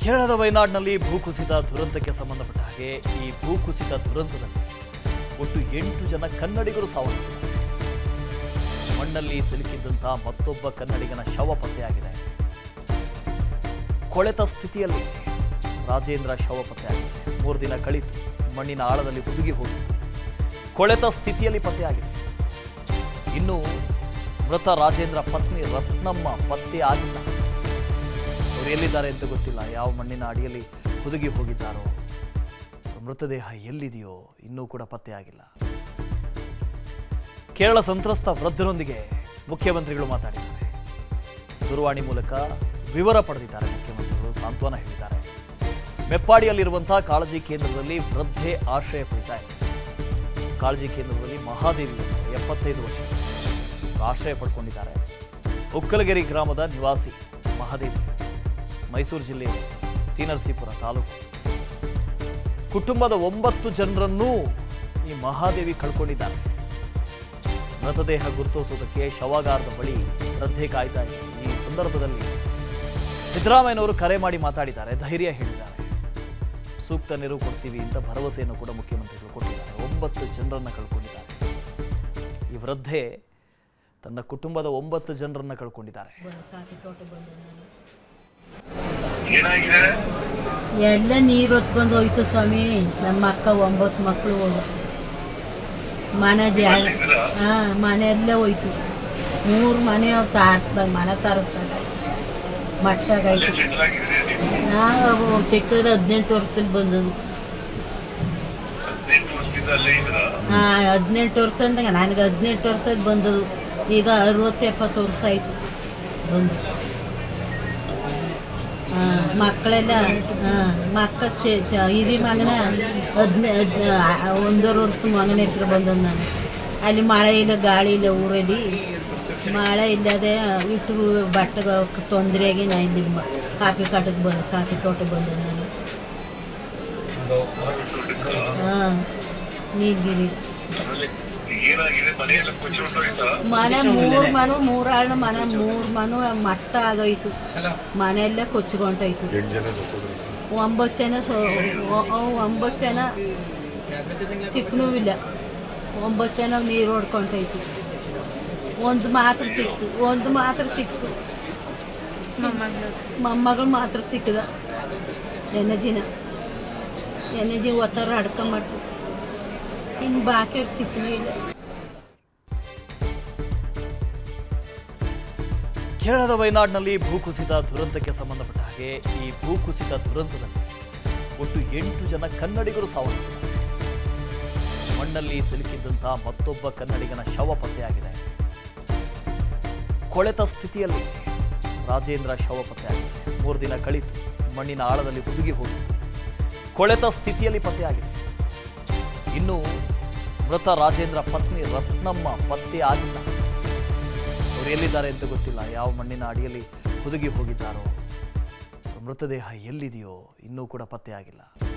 ಕೇರಳದ ವಯನಾಡ್ನಲ್ಲಿ ಭೂಕುಸಿತ ದುರಂತಕ್ಕೆ ಸಂಬಂಧಪಟ್ಟ ಹಾಗೆ ಈ ಭೂಕುಸಿತ ದುರಂತದಲ್ಲಿ ಒಟ್ಟು ಎಂಟು ಜನ ಕನ್ನಡಿಗರು ಸಾವನ್ನಪ್ಪಿದ್ದಾರೆ ಮಣ್ಣಲ್ಲಿ ಸಿಲುಕಿದ್ದಂತಹ ಮತ್ತೊಬ್ಬ ಕನ್ನಡಿಗನ ಶವ ಪತ್ತೆಯಾಗಿದೆ ಕೊಳೆತ ಸ್ಥಿತಿಯಲ್ಲಿ ರಾಜೇಂದ್ರ ಶವ ಪತ್ತೆಯಾಗಿದೆ ಮೂರು ದಿನ ಕಳಿತು ಮಣ್ಣಿನ ಆಳದಲ್ಲಿ ಹುದುಗಿ ಹೋಗಿತ್ತು ಕೊಳೆತ ಸ್ಥಿತಿಯಲ್ಲಿ ಪತ್ತೆಯಾಗಿದೆ ಇನ್ನು ಮೃತ ರಾಜೇಂದ್ರ ಪತ್ನಿ ರತ್ನಮ್ಮ ಪತ್ತೆ ಆಗಿಲ್ಲ ಅವರು ಎಲ್ಲಿದ್ದಾರೆ ಅಂತ ಗೊತ್ತಿಲ್ಲ ಯಾವ ಮಣ್ಣಿನ ಅಡಿಯಲ್ಲಿ ಹುದುಗಿ ಹೋಗಿದ್ದಾರೋ ಮೃತದೇಹ ಎಲ್ಲಿದೆಯೋ ಇನ್ನೂ ಕೂಡ ಪತ್ತೆಯಾಗಿಲ್ಲ ಕೇರಳ ಸಂತ್ರಸ್ತ ವೃದ್ಧರೊಂದಿಗೆ ಮುಖ್ಯಮಂತ್ರಿಗಳು ಮಾತಾಡಿದ್ದಾರೆ ದೂರವಾಣಿ ಮೂಲಕ ವಿವರ ಪಡೆದಿದ್ದಾರೆ ಮುಖ್ಯಮಂತ್ರಿಗಳು ಸಾಂತ್ವನ ಹೇಳಿದ್ದಾರೆ ಮೆಪ್ಪಾಡಿಯಲ್ಲಿರುವಂತಹ ಕಾಳಜಿ ಕೇಂದ್ರದಲ್ಲಿ ವೃದ್ಧೆ ಆಶ್ರಯ ಪಡಿತಾ ಇದೆ ಕಾಳಜಿ ಕೇಂದ್ರದಲ್ಲಿ ಮಹಾದೇವಿ ಎಂಬ ಎಪ್ಪತ್ತೈದು ವರ್ಷ ಆಶ್ರಯ ಪಡ್ಕೊಂಡಿದ್ದಾರೆ ಉಕ್ಕಲಗೆರೆ ಗ್ರಾಮದ ನಿವಾಸಿ ಮಹಾದೇವಿ ಮೈಸೂರು ಜಿಲ್ಲೆ ತೀನರಸೀಪುರ ತಾಲೂಕು ಕುಟುಂಬದ ಒಂಬತ್ತು ಜನರನ್ನೂ ಈ ಮಹಾದೇವಿ ಕಳ್ಕೊಂಡಿದ್ದಾರೆ ಮೃತದೇಹ ಗುರುತಿಸುವುದಕ್ಕೆ ಶವಾಗಾರದ ಬಳಿ ವೃದ್ಧೆ ಕಾಯ್ತಾ ಇದೆ ಈ ಸಂದರ್ಭದಲ್ಲಿ ಸಿದ್ದರಾಮಯ್ಯನವರು ಕರೆ ಮಾಡಿ ಮಾತಾಡಿದ್ದಾರೆ ಧೈರ್ಯ ಹೇಳಿದ್ದಾರೆ ಸೂಕ್ತ ನೆರವು ಕೊಡ್ತೀವಿ ಅಂತ ಭರವಸೆಯನ್ನು ಕೂಡ ಮುಖ್ಯಮಂತ್ರಿಗಳು ಕೊಟ್ಟಿದ್ದಾರೆ ಒಂಬತ್ತು ಜನರನ್ನ ಕಳ್ಕೊಂಡಿದ್ದಾರೆ ಈ ವೃದ್ಧೆ ತನ್ನ ಕುಟುಂಬದ ಒಂಬತ್ತು ಜನರನ್ನ ಕಳ್ಕೊಂಡಿದ್ದಾರೆ ಕಾಫಿ ತೋಟ ಬಂದೆ ನಾನು ಏನಾಗಿದೆ ಎಲ್ಲ ನೀರು ಹೊತ್ಕೊಂಡು ಹೋಯ್ತು ಸ್ವಾಮಿ ನಮ್ಮ ಅಕ್ಕ ಒಂಬತ್ತು ಮಕ್ಕಳು ಮನೆ ಜಾಗ ಹಾಂ ಮನೆ ಎಲ್ಲ ಹೋಯ್ತು ಮೂರು ಮನೆ ತಾರಿಸ್ದಾಗ ಮನೆ ತಾರಿಸ್ದಾಗ ಮಟ್ಟಾಗಾಯ್ತು ಸೆಟ್ಲ್ ಆಗಿದ್ರೆ ನೀವು ನಾವು ಚಿಕ್ಕದ್ರೆ ಹದಿನೆಂಟು ವರ್ಷದಲ್ಲಿ ಬಂದದ್ದು ಹದಿನೆಂಟು ವರ್ಷದಿಂದ ಅಲ್ಲೇ ಇದ್ರ ಹಾಂ ಹದಿನೆಂಟು ವರ್ಷ ಅಂದಾಗ ನನಗೆ ಹದಿನೆಂಟು ವರ್ಷದ ಬಂದದ್ದು ಈಗ ಅರವತ್ತು ಎಪ್ಪತ್ತು ವರ್ಷ ಆಯಿತು ಬಂದು ಹಾಂ ಮಕ್ಕಳೆಲ್ಲ ಹಾಂ ಮಕ್ಕ ಸೆ ಚ- ಹಿರಿ ಮಗನ ಹದಿನೆ ಒಂದೂವರೆ ವರ್ಷದ ಮಗನ ಎತ್ಕೊ ಬಂದದ್ದು ನಾನು ಅಲ್ಲಿ ಮಳೆ ಇಲ್ಲ ಗಾಳಿ ಇಲ್ಲ ಊರಲ್ಲಿ ಮಳೆ ಇಲ್ಲದೆ ಇಟ್ಟು ಬಟ್ಟೆಗೆ ತೊಂದರೆಯಾಗಿ ನಾ ಇಲ್ಲಿ ಮ- ಕಾಫಿ ಕಾಟಕ್ಕೆ ಬಂದು ಕಾಫಿ ತೋಟಕ್ಕೆ ಬಂದದ್ದು ನಾನು ಹಾಂ ನೀಲಗಿರಿ ಆಮೇಲೆ ಏನಾಗಿದೆ ಮನೆಯೆಲ್ಲ ಕೊಚ್ಚಿ ಹೊಂಟೋಯ್ತಾ ಮನೆ ಮೂರು ಮನೆ ಮೂರಾಳು ಮನೆ ಮೂರು ಮನೆ ಮಟ್ಟ ಆಗೋಯ್ತು ಮನೆಯಲ್ಲೇ ಕೊಚ್ಚಿಕೊಂಡೋಯ್ತು ಒಂಬತ್ತು ಜನ ಸೊ ಒ- ಒ- ಒಂಬತ್ತು ಜನ ಸಿಕ್ಕನೂ ಇಲ್ಲ ಒಂಬತ್ತು ಜನ ನೀರು ಹೊಡ್ಕೊಂಡೋಯ್ತು ಒಂದು ಮಾತ್ರ ಸಿಕ್ತು ಒಂದು ಮಾತ್ರ ಸಿಕ್ತು ಮೊಮ್ಮಗಳು ಮಾತ್ರ ಸಿಕ್ಕದ ಎಣ್ಣೆ ದಿನ ಎಣ್ಣೆ ದಿನ ಒತ್ತಾರ ಅಡ್ಕೊಂಬಟ್ಟು ಇನ್ನು ಬಾಕಿಯವ್ರು ಸಿಕ್ಕನೂ ಇಲ್ಲ ಕೇರಳದ ವಯನಾಡ್ನಲ್ಲಿ ಭೂಕುಸಿತ ದುರಂತಕ್ಕೆ ಸಂಬಂಧಪಟ್ಟ ಹಾಗೆ ಈ ಭೂಕುಸಿತ ದುರಂತದಲ್ಲಿ ಒಟ್ಟು ಎಂಟು ಜನ ಕನ್ನಡಿಗರು ಸಾವನ್ನಪ್ಪಿದ್ದಾರೆ ಮಣ್ಣಲ್ಲಿ ಸಿಲುಕಿದ್ದಂತಹ ಮತ್ತೊಬ್ಬ ಕನ್ನಡಿಗನ ಶವ ಪತ್ತೆಯಾಗಿದೆ ಕೊಳೆತ ಸ್ಥಿತಿಯಲ್ಲಿ ರಾಜೇಂದ್ರ ಶವ ಪತ್ತೆಯಾಗಿದೆ ಮೂರು ದಿನ ಕಳಿತು ಮಣ್ಣಿನ ಆಳದಲ್ಲಿ ಹುದುಗಿ ಹೋಗಿತ್ತು ಕೊಳೆತ ಸ್ಥಿತಿಯಲ್ಲಿ ಪತ್ತೆಯಾಗಿದೆ ಇನ್ನು ಮೃತ ರಾಜೇಂದ್ರ ಪತ್ನಿ ರತ್ನಮ್ಮ ಪತ್ತೆ ಆಗಿಲ್ಲ ಅವರು ಎಲ್ಲಿದ್ದಾರೆ ಅಂತ ಗೊತ್ತಿಲ್ಲ ಯಾವ ಮಣ್ಣಿನ ಅಡಿಯಲ್ಲಿ ಹುದುಗಿ ಹೋಗಿದ್ದಾರೋ ಮೃತದೇಹ ಎಲ್ಲಿದೆಯೋ ಇನ್ನೂ ಕೂಡ ಪತ್ತೆಯಾಗಿಲ್ಲ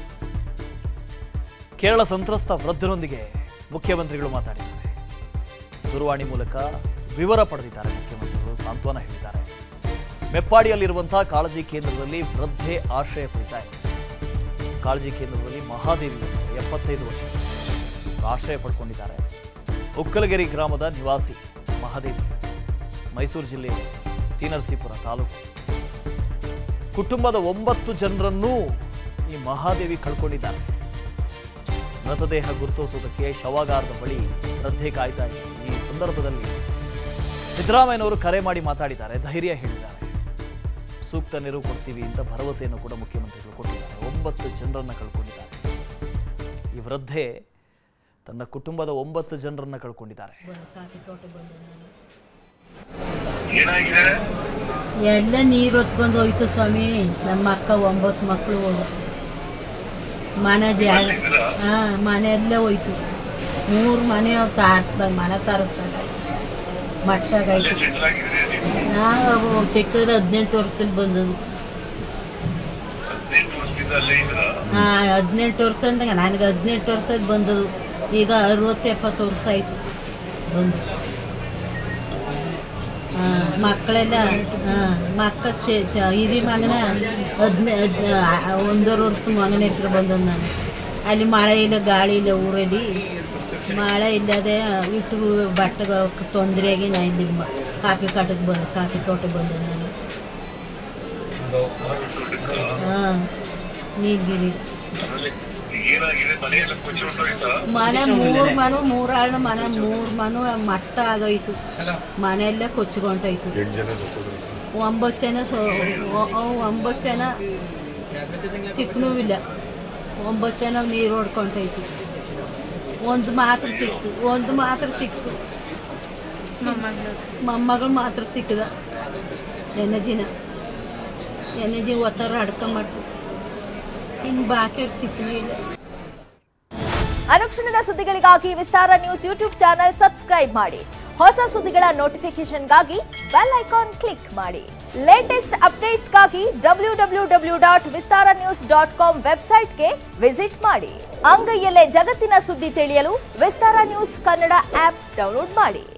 ಕೇರಳ ಸಂತ್ರಸ್ತ ವೃದ್ಧರೊಂದಿಗೆ ಮುಖ್ಯಮಂತ್ರಿಗಳು ಮಾತಾಡಿದ್ದಾರೆ ದೂರವಾಣಿ ಮೂಲಕ ವಿವರ ಪಡೆದಿದ್ದಾರೆ ಮುಖ್ಯಮಂತ್ರಿಗಳು ಸಾಂತ್ವನ ಹೇಳಿದ್ದಾರೆ ಮೆಪ್ಪಾಡಿಯಲ್ಲಿರುವಂತಹ ಕಾಳಜಿ ಕೇಂದ್ರದಲ್ಲಿ ವೃದ್ಧೆ ಆಶ್ರಯ ಪಡಿತಾ ಇದೆ ಕಾಳಜಿ ಕೇಂದ್ರದಲ್ಲಿ ಮಹಾದೇವಿ ಎಂಬ ಎಪ್ಪತ್ತೈದು ವರ್ಷ ಆಶ್ರಯ ಪಡ್ಕೊಂಡಿದ್ದಾರೆ ಉಕ್ಕಲಗೆರೆ ಗ್ರಾಮದ ನಿವಾಸಿ ಮಹಾದೇವಿ ಮೈಸೂರು ಜಿಲ್ಲೆ ತೀನರಸೀಪುರ ತಾಲೂಕು ಕುಟುಂಬದ ಒಂಬತ್ತು ಜನರನ್ನೂ ಈ ಮಹಾದೇವಿ ಕಳ್ಕೊಂಡಿದ್ದಾರೆ ಮೃತದೇಹ ಗುರುತಿಸುವುದಕ್ಕೆ ಶವಾಗಾರದ ಬಳಿ ವೃದ್ಧೆ ಕಾಯ್ತಾ ಇದೆ ಈ ಸಂದರ್ಭದಲ್ಲಿ ಸಿದ್ದರಾಮಯ್ಯನವರು ಕರೆ ಮಾಡಿ ಮಾತಾಡಿದ್ದಾರೆ ಧೈರ್ಯ ಹೇಳಿದ್ದಾರೆ ಸೂಕ್ತ ನೆರವು ಕೊಡ್ತೀವಿ ಅಂತ ಭರವಸೆಯನ್ನು ಕೂಡ ಮುಖ್ಯಮಂತ್ರಿಗಳು ಕೊಟ್ಟಿದ್ದಾರೆ ಒಂಬತ್ತು ಜನರನ್ನ ಕಳ್ಕೊಂಡಿದ್ದಾರೆ ಈ ವೃದ್ಧೆ ತನ್ನ ಕುಟುಂಬದ ಒಂಬತ್ತು ಜನರನ್ನ ಕಳ್ಕೊಂಡಿದ್ದಾರೆ ಕಾಫಿ ತೋಟ ಬಂದೆ ನಾನು ಏನಾಗಿದೆ ಎಲ್ಲ ನೀರು ಹೊತ್ಕೊಂಡು ಹೋಯ್ತು ಸ್ವಾಮಿ ನಮ್ಮ ಅಕ್ಕ ಒಂಬತ್ತು ಮಕ್ಕಳು ಮನೆ ಜಾಗ ಹಾಂ ಮನೆ ಎಲ್ಲ ಹೋಯ್ತು ಮೂರು ಮನೆ ತಾರಿಸ್ದಾಗ ಮನೆ ತಾರಿಸ್ದಾಗ ಮಟ್ಟಾಗಾಯ್ತು ಸೆಟ್ಲ್ ಆಗಿದ್ರೆ ನೀವು ನಾವು ಚಿಕ್ಕದ್ರೆ ಹದಿನೆಂಟು ವರ್ಷದಲ್ಲಿ ಬಂದದ್ದು ಹದಿನೆಂಟು ವರ್ಷದಿಂದ ಅಲ್ಲೇ ಇದ್ರ ಹಾಂ ಹದಿನೆಂಟು ವರ್ಷ ಅಂದಾಗ ನನಗೆ ಹದಿನೆಂಟು ವರ್ಷದ ಬಂದದ್ದು ಈಗ ಅರವತ್ತು ಎಪ್ಪತ್ತು ವರ್ಷ ಆಯಿತು ಬಂದು ಮಕ್ಕಳೆಲ್ಲ ಮಕ್ಕ ಹಿರಿ ಮಗನ ಹದಿನ ಒಂದೂವರೆ ವರ್ಷದ ಮಗನ ಎತ್ಕೊ ಬಂದದ್ದು ನಾನು ಅಲ್ಲಿ ಮಳೆ ಇಲ್ಲ ಗಾಳಿ ಇಲ್ಲ ಊರಲ್ಲಿ ಮಳೆ ಇಲ್ಲದೆ ಇಟ್ಟು ಬಟ್ಟೆಗೆ ತೊಂದರೆಯಾಗಿ ನಾ ಇಲ್ಲಿ ಮ- ಕಾಫಿ ಕಾಟಕ್ಕೆ ಬಂದು ಕಾಫಿ ತೋಟಕ್ಕೆ ಬಂದದ್ದು ನಾನು ಹಾಂ ನೀಲಗಿರಿ ಆಮೇಲೆ ಏನಾಗಿದೆ ಮನೆಯೆಲ್ಲ ಕೊಚ್ಚಿ ಹೊಂಟೋಯ್ತಾ ಮನೆ ಮೂರು ಮನೆ ಮೂರಾಳು ಮನೆ ಮೂರು ಮನೆ ಮಟ್ಟ ಆಗೋಯ್ತು ಮನೆಯೆಲ್ಲ ಕೊಚ್ಚಿಕೊಂಡೋಯ್ತು ಒಂಬತ್ತು ಜನ ಸೊ ಒ- ಒ- ಒಂಬತ್ತು ಜನ ಸಿಕ್ಕನೂ ಇಲ್ಲ ಒಂಬತ್ತು ಜನ ನೀರು ಹೊಡ್ಕೊಂಡೋಯ್ತು ಒಂದು ಮಾತ್ರ ಸಿಕ್ತು ಒಂದು ಮಾತ್ರ ಸಿಕ್ತು ಮೊಮ್ಮಗಳು ಮಾತ್ರ ಸಿಕ್ಕದ ನೆನ್ನೆ ದಿನ ನೆನ್ನೆ ದಿನ ಒತ್ತಾರ ಅಡ್ಕೊಂಬಟ್ಟು ಇನ್ನು ಬಾಕಿಯವ್ರು ಸಿಕ್ಕನೂ ಇಲ್ಲ ಅನುಕ್ಷಣದ ಸುದ್ದಿಗಳಿಗಾಗಿ Vistara news YouTube channel subscribe ಮಾಡಿ ಹೊಸ ಸುದ್ದಿಗಳ ನೋಟಿಫಿಕೇಶನ್ಗಾಗಿ ಬೆಲ್ ಐಕಾನ್ ಕ್ಲಿಕ್ ಮಾಡಿ ಲೇಟೆಸ್ಟ್ ಅಪ್ಡೇಟ್ಸ್ಗಾಗಿ W W W dot Vistara news dot com ವೆಬ್ಸೈಟ್ಗೆ ವಿಸಿಟ್ ಮಾಡಿ ಅಂಗೈಯಲ್ಲೇ ಜಗತ್ತಿನ ಸುದ್ದಿ ತಿಳಿಯಲು Vistara news Kannada app download ಮಾಡಿ